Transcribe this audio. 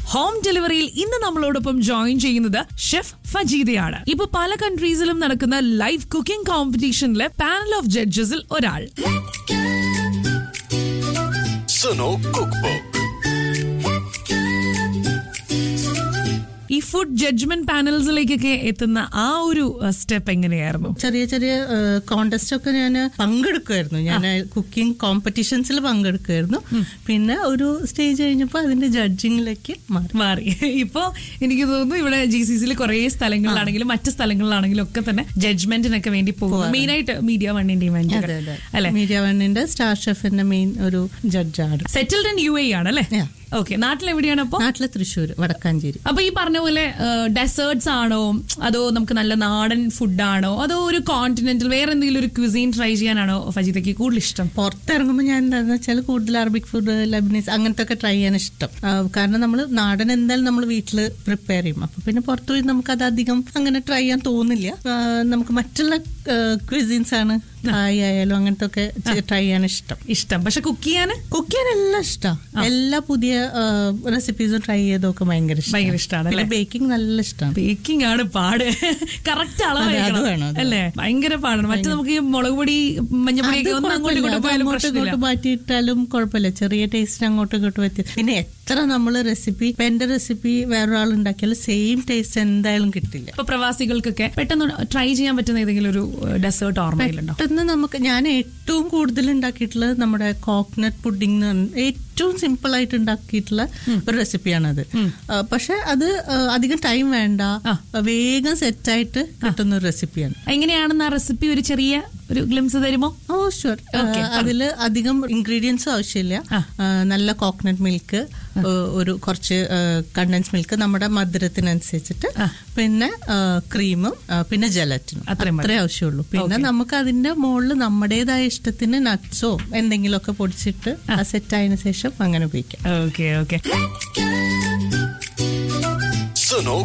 Home ഡെലിവറിയിൽ ഇന്ന് നമ്മളോടൊപ്പം join ചെയ്യുന്നത് ഷെഫ് ഫജീദയാണ് ഇപ്പൊ പല കൺട്രീസിലും നടക്കുന്ന ലൈവ് കുക്കിംഗ് കോമ്പറ്റീഷനിലെ പാനൽ ഓഫ് ജഡ്ജസിൽ ഒരാൾ സുനോ കുക്ക് ബുക്ക് ഈ ഫുഡ് ജഡ്ജ്മെന്റ് പാനൽസിലേക്കൊക്കെ എത്തുന്ന ആ ഒരു സ്റ്റെപ്പ് എങ്ങനെയായിരുന്നു ചെറിയ ചെറിയ കോണ്ടസ്റ്റ് ഒക്കെ ഞാൻ പങ്കെടുക്കുമായിരുന്നു ഞാൻ കുക്കിംഗ് കോമ്പറ്റീഷൻസിൽ പങ്കെടുക്കുമായിരുന്നു പിന്നെ ഒരു സ്റ്റേജ് കഴിഞ്ഞപ്പോൾ അതിന്റെ ജഡ്ജിങ്ങിലേക്ക് മാറി മാറി ഇപ്പോ എനിക്ക് തോന്നുന്നു ഇവിടെ ജി സി സിയിൽ കുറെ സ്ഥലങ്ങളിലാണെങ്കിലും മറ്റ് സ്ഥലങ്ങളിലാണെങ്കിലും ഒക്കെ തന്നെ ജഡ്ജ്മെന്റിനൊക്കെ വേണ്ടി പോകും മെയിൻ ആയിട്ട് മീഡിയ വണ്ണിന്റെയും അതെ അതെ അല്ലെ മീഡിയ വണ്ണിന്റെ സ്റ്റാർ ഷെഫിന്റെ മെയിൻ ഒരു ജഡ്ജാണ് സെറ്റിൽഡ് ഇൻ യു എ ആണ് അല്ലേ Yeah. ഓക്കെ നാട്ടിൽ എവിടെയാണ് അപ്പോ നാട്ടിലെ തൃശ്ശൂർ വടക്കാഞ്ചേരി അപ്പൊ ഈ പറഞ്ഞ പോലെ ഡെസേർട്സ് ആണോ അതോ നമുക്ക് നല്ല നാടൻ ഫുഡാണോ അതോ ഒരു കോണ്ടിനെന്റൽ വേറെ എന്തെങ്കിലും ഒരു ക്വിസീൻ ട്രൈ ചെയ്യാനാണോ ഫജിതയ്ക്ക് കൂടുതൽ ഇഷ്ടം പുറത്തിറങ്ങുമ്പോൾ ഞാൻ എന്താണെന്ന് വെച്ചാൽ കൂടുതൽ അറബിക് ഫുഡ് ലബനീസ് അങ്ങനത്തെ ഒക്കെ ട്രൈ ചെയ്യാൻ ഇഷ്ടം ആ, കാരണം നമ്മൾ നാടൻ എന്തായാലും നമ്മൾ വീട്ടിൽ പ്രിപ്പയർ ചെയ്യും അപ്പൊ പിന്നെ പുറത്തു പോയി നമുക്ക് അത് അധികം അങ്ങനെ ട്രൈ ചെയ്യാൻ തോന്നില്ല ആ, നമുക്ക് മറ്റുള്ള ക്വിസീൻസ് ആണ് തായ് ആയാലും അങ്ങനത്തെ ഒക്കെ ട്രൈ ചെയ്യാൻ ഇഷ്ടം ഇഷ്ടം പക്ഷെ കുക്ക് ചെയ്യാൻ കുക്ക് ചെയ്യാൻ എല്ലാം ഇഷ്ടമാണ് എല്ലാ പുതിയ റെസിപ്പീസും ട്രൈ ചെയ്തൊക്കെ ഭയങ്കര ഇഷ്ടം ഭയങ്കര ഇഷ്ടാണ് പിന്നെ ബേക്കിംഗ് നല്ല ഇഷ്ടമാണ് ബേക്കിംഗ് ആണ് പാട് കറക്റ്റ് അതെ, അത് അളവ് വേണം, അത് അല്ലേ ഭയങ്കര പാടാണ് മറ്റു നമുക്ക് ഈ മുളക് പൊടി മഞ്ഞപ്പൊടി ഒക്കെ ഒന്ന് അങ്ങോട്ടും ഇങ്ങോട്ടും പോയാലും അങ്ങോട്ടും പ്രശ്നമില്ല ഇങ്ങോട്ടും മാറ്റിയിട്ടാലും കുഴപ്പമില്ല ചെറിയ ടേസ്റ്റ് അങ്ങോട്ടും ഇങ്ങോട്ടും വ്യത്യ പിന്നെ എത്ര നമ്മൾ റെസിപ്പി ഇപ്പൊ എന്റെ റെസിപ്പി വേറൊരാൾ ഉണ്ടാക്കിയാലും സെയിം ടേസ്റ്റ് എന്തായാലും കിട്ടില്ല ഇപ്പൊ പ്രവാസികൾക്കൊക്കെ പെട്ടെന്ന് ട്രൈ ചെയ്യാൻ പറ്റുന്ന ഏതെങ്കിലും ഒരു ഡെസേർട്ട് ഓർമ്മയിലുണ്ടോ പെട്ടെന്ന് നമുക്ക് ഞാൻ ഏറ്റവും കൂടുതൽ ഉണ്ടാക്കിയിട്ടുള്ളത് നമ്മുടെ കോക്കനട്ട് പുഡിംഗ് എന്ന് പറഞ്ഞ ഏറ്റവും സിമ്പിൾ ആയിട്ട് ഉണ്ടാക്കിയിട്ടുള്ള ഒരു റെസിപ്പിയാണത് പക്ഷെ അത് ആ, അധികം ടൈം വേണ്ട വേഗം സെറ്റായിട്ട് കിട്ടുന്ന ഒരു റെസിപ്പിയാണ് എങ്ങനെയാണെന്ന് ആ റെസിപ്പി ഒരു ചെറിയ ഒരു ഗ്ലിംസ് തരുമോ ഓ ഷുവർ അതിൽ അധികം ഇൻഗ്രീഡിയൻസും ആവശ്യമില്ല ആ. ആ, നല്ല കോക്കനട്ട് മിൽക്ക് ഒരു കുറച്ച് കണ്ടൻസ് മിൽക്ക് നമ്മുടെ മധുരത്തിനനുസരിച്ചിട്ട് പിന്നെ ക്രീമും പിന്നെ ജലറ്റിനും അത്രയും മതി. അത്രേ ആവശ്യമുള്ളൂ പിന്നെ നമുക്ക് അതിന്റെ മുകളിൽ നമ്മുടേതായ ഇഷ്ടത്തിന് നട്ട്സോ എന്തെങ്കിലുമൊക്കെ പൊടിച്ചിട്ട് ആ സെറ്റ് ആയതിനു ശേഷം അങ്ങനെ ഉപയോഗിക്കാം ഓക്കെ ഓക്കെ സുനോ